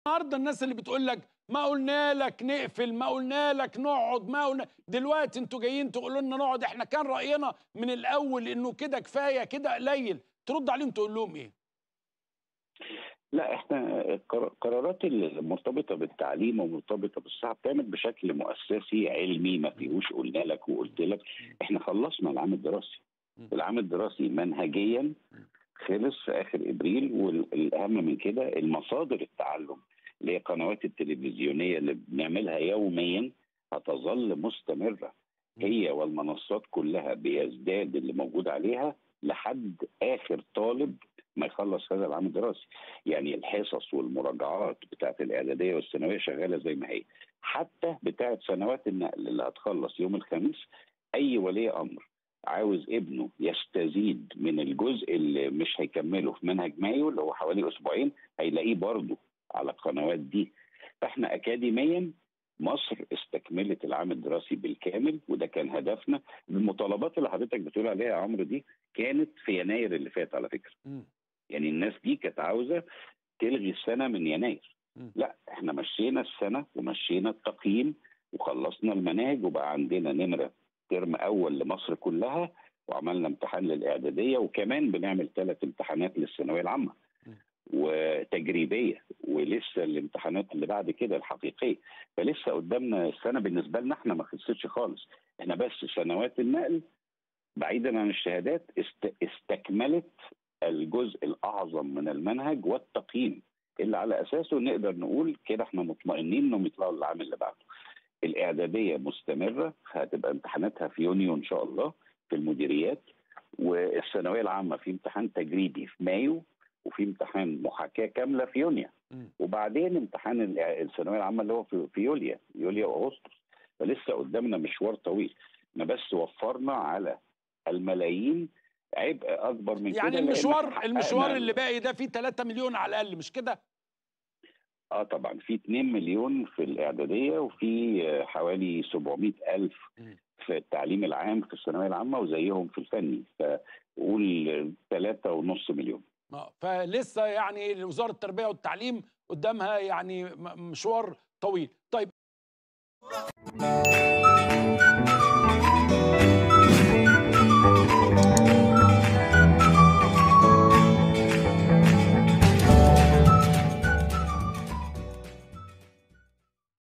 النهارده الناس اللي بتقول لك ما قلنا لك نقفل ما قلنا لك نقعد ما قلنا دلوقتي انتوا جايين تقولوا لنا نقعد احنا كان راينا من الاول انه كده كفايه كده قليل ترد عليهم تقول لهم ايه لا احنا القر- القرارات المرتبطه بالتعليم ومرتبطه بالصحه بتعمل بشكل مؤسسي علمي ما فيهوش قلنا لك وقلت لك احنا خلصنا العام الدراسي م. العام الدراسي منهجيا خلص في اخر ابريل والاهم من كده المصادر التعلم اللي هي القنوات التلفزيونيه اللي بنعملها يوميا هتظل مستمره هي والمنصات كلها بيزداد اللي موجود عليها لحد اخر طالب ما يخلص هذا العام الدراسي يعني الحصص والمراجعات بتاعت الاعداديه والثانويه شغاله زي ما هي حتى بتاعت سنوات النقل اللي هتخلص يوم الخميس اي ولي امر عاوز ابنه يستزيد من الجزء اللي مش هيكمله في منهج مايو اللي هو حوالي اسبوعين هيلاقيه برضه على القنوات دي فاحنا اكاديميا مصر استكملت العام الدراسي بالكامل وده كان هدفنا المطالبات اللي حضرتك بتقول عليها يا عمرو دي كانت في يناير اللي فات على فكره مم. يعني الناس دي كانت عاوزه تلغي السنه من يناير مم. لا احنا مشينا السنه ومشينا التقييم وخلصنا المناهج وبقى عندنا نمره ترم اول لمصر كلها وعملنا امتحان للاعداديه وكمان بنعمل ثلاث امتحانات للثانويه العامه م. وتجريبيه ولسه الامتحانات اللي بعد كده الحقيقيه فلسه قدامنا السنه بالنسبه لنا احنا ما خلصتش خالص احنا بس سنوات النقل بعيدا عن الشهادات است... استكملت الجزء الاعظم من المنهج والتقييم اللي على اساسه نقدر نقول كده احنا مطمئنين انهم يطلعوا العام اللي بعده. الاعداديه مستمره هتبقى امتحاناتها في يونيو ان شاء الله في المديريات والثانويه العامه في امتحان تجريبي في مايو وفي امتحان محاكاه كامله في يونيو مم. وبعدين امتحان ال- الثانويه العامه اللي هو في في يوليا يوليا واغسطس فلسه قدامنا مشوار طويل احنا بس وفرنا على الملايين عبء اكبر من كده يعني لأن المشوار إحنا المشوار حققنا اللي باقي ده فيه 3 مليون على الاقل مش كده اه طبعا في 2 مليون في الاعداديه وفي آه، حوالي 700 الف مم. في التعليم العام في الثانويه العامه وزيهم في الفني فقول 3.5 مليون اه فلسه يعني وزاره التربيه والتعليم قدامها يعني م- مشوار طويل طيب